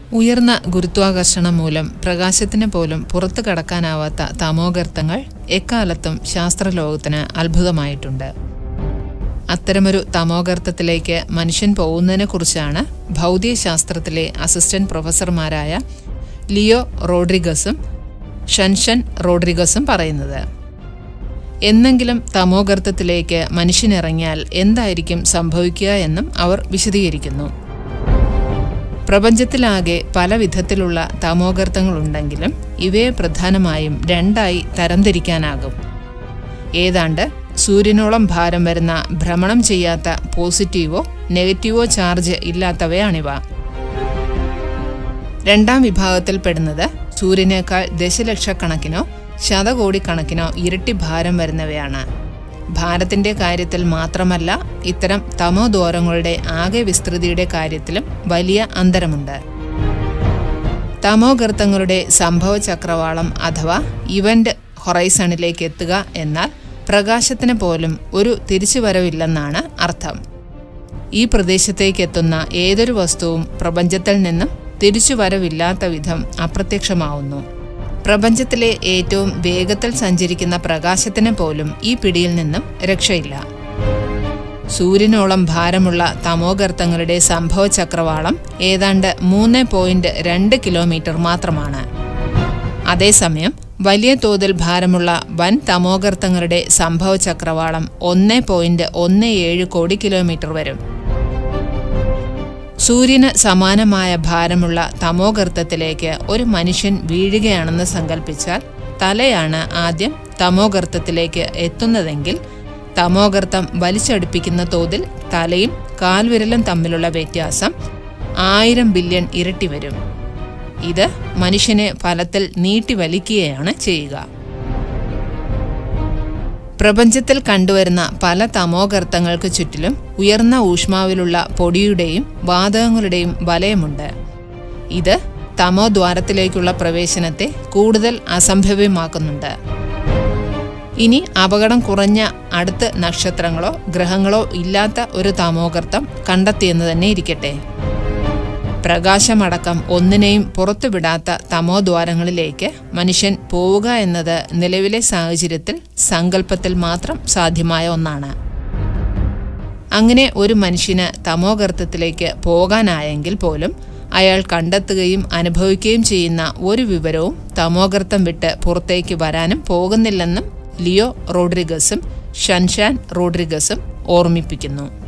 ഉയർന്ന ഗുരുത്വാകർഷണം മൂലം പ്രകാശത്തിന് പോലും പുറത്തു കടക്കാനാവാത്ത തമോഗർത്തങ്ങൾ എക്കാലത്തും ശാസ്ത്രലോകത്തിന് അത്ഭുതമായിട്ടുണ്ട് അത്തരമൊരു തമോഗർത്തത്തിലേക്ക് മനുഷ്യൻ പോകുന്നതിനെക്കുറിച്ചാണ് ഭൗതികശാസ്ത്രത്തിലെ അസിസ്റ്റന്റ് പ്രൊഫസർമാരായ ലിയോ റോഡ്രിഗസും ഷൻഷൻ റോഡ്രിഗസും പറയുന്നത് എന്നെങ്കിലും തമോഗർത്തത്തിലേക്ക് മനുഷ്യനിറങ്ങിയാൽ എന്തായിരിക്കും സംഭവിക്കുക എന്നും അവർ വിശദീകരിക്കുന്നു പ്രപഞ്ചത്തിലാകെ പല വിധത്തിലുള്ള തമോഗർത്തങ്ങളുണ്ടെങ്കിലും ഇവയെ പ്രധാനമായും രണ്ടായി തരംതിരിക്കാനാകും ഏതാണ്ട് സൂര്യനോളം ഭാരം വരുന്ന ഭ്രമണം ചെയ്യാത്ത പോസിറ്റീവോ നെഗറ്റീവോ ചാർജ് ഇല്ലാത്തവയാണിവ രണ്ടാം വിഭാഗത്തിൽപ്പെടുന്നത് സൂര്യനേക്കാൾ ദശലക്ഷക്കണക്കിനോ ശതകോടിക്കണക്കിനോ ഇരട്ടി ഭാരം വരുന്നവയാണ് ഭാരത്തിന്റെ കാര്യത്തിൽ മാത്രമല്ല ഇത്തരം തമോദോരങ്ങളുടെ ആകെ വിസ്തൃതിയുടെ കാര്യത്തിലും വലിയ അന്തരമുണ്ട് തമോഗർത്തങ്ങളുടെ സംഭവ ചക്രവാളം അഥവാ ഇവന്റ് ഹൊറൈസണിലേക്ക് എത്തുക എന്നാൽ പ്രകാശത്തിന് പോലും ഒരു തിരിച്ചുവരവില്ലെന്നാണ് അർത്ഥം ഈ പ്രദേശത്തേക്ക് എത്തുന്ന ഏതൊരു വസ്തുവും പ്രപഞ്ചത്തിൽ നിന്നും തിരിച്ചുവരവില്ലാത്ത വിധം അപ്രത്യക്ഷമാവുന്നു പ്രപഞ്ചത്തിലെ ഏറ്റവും വേഗത്തിൽ സഞ്ചരിക്കുന്ന പ്രകാശത്തിന് പോലും ഈ പിടിയിൽ നിന്നും രക്ഷയില്ല സൂര്യനോളം ഭാരമുള്ള തമോഗർത്തങ്ങളുടെ സംഭവ ചക്രവാളം ഏതാണ്ട് മൂന്ന് പോയിന്റ് രണ്ട് കിലോമീറ്റർ മാത്രമാണ് അതേസമയം വലിയ തോതിൽ ഭാരമുള്ള വൻ തമോഗർത്തങ്ങളുടെ സംഭവ ചക്രവാളം ഒന്ന് പോയിന്റ് ഒന്ന് ഏഴ് കോടി കിലോമീറ്റർ വരും സൂര്യന് സമാനമായ ഭാരമുള്ള തമോഗർത്തത്തിലേക്ക് ഒരു മനുഷ്യൻ വീഴുകയാണെന്ന് സങ്കല്പിച്ചാൽ തലയാണ് ആദ്യം തമോഗർത്തത്തിലേക്ക് എത്തുന്നതെങ്കിൽ തമോഗർത്തം വലിച്ചടുപ്പിക്കുന്ന തോതിൽ തലയും കാൽവിരലും തമ്മിലുള്ള വ്യത്യാസം ആയിരം ബില്യൺ ഇരട്ടി വരും ഇത് മനുഷ്യനെ ഫലത്തിൽ നീട്ടി വലിക്കുകയാണ് ചെയ്യുക പ്രപഞ്ചത്തിൽ കണ്ടുവരുന്ന പല തമോഗർത്തങ്ങൾക്ക് ചുറ്റിലും ഉയർന്ന ഊഷ്മാവിലുള്ള പൊടിയുടെയും വാതകങ്ങളുടെയും വലയമുണ്ട് ഇത് തമോദ്വാരത്തിലേക്കുള്ള പ്രവേശനത്തെ കൂടുതൽ അസംഭവ്യമാക്കുന്നുണ്ട് ഇനി അപകടം കുറഞ്ഞ അടുത്ത നക്ഷത്രങ്ങളോ ഗ്രഹങ്ങളോ ഇല്ലാത്ത ഒരു തമോഗർത്തം കണ്ടെത്തിയെന്ന് തന്നെ ഇരിക്കട്ടെ പ്രകാശമടക്കം ഒന്നിനെയും പുറത്തുവിടാത്ത തമോദ്വാരങ്ങളിലേക്ക് മനുഷ്യൻ പോവുക എന്നത് നിലവിലെ സാഹചര്യത്തിൽ സങ്കല്പത്തിൽ മാത്രം സാധ്യമായ ഒന്നാണ് അങ്ങനെ ഒരു മനുഷ്യന് തമോഗർത്തത്തിലേക്ക് പോകാനായെങ്കിൽ പോലും അയാൾ കണ്ടെത്തുകയും അനുഭവിക്കുകയും ചെയ്യുന്ന ഒരു വിവരവും തമോഗർത്തം വിട്ട് പുറത്തേക്ക് വരാനും പോകുന്നില്ലെന്നും ലിയോ റോഡ്രിഗസും ഷൻഷാൻ റോഡ്രിഗസും ഓർമ്മിപ്പിക്കുന്നു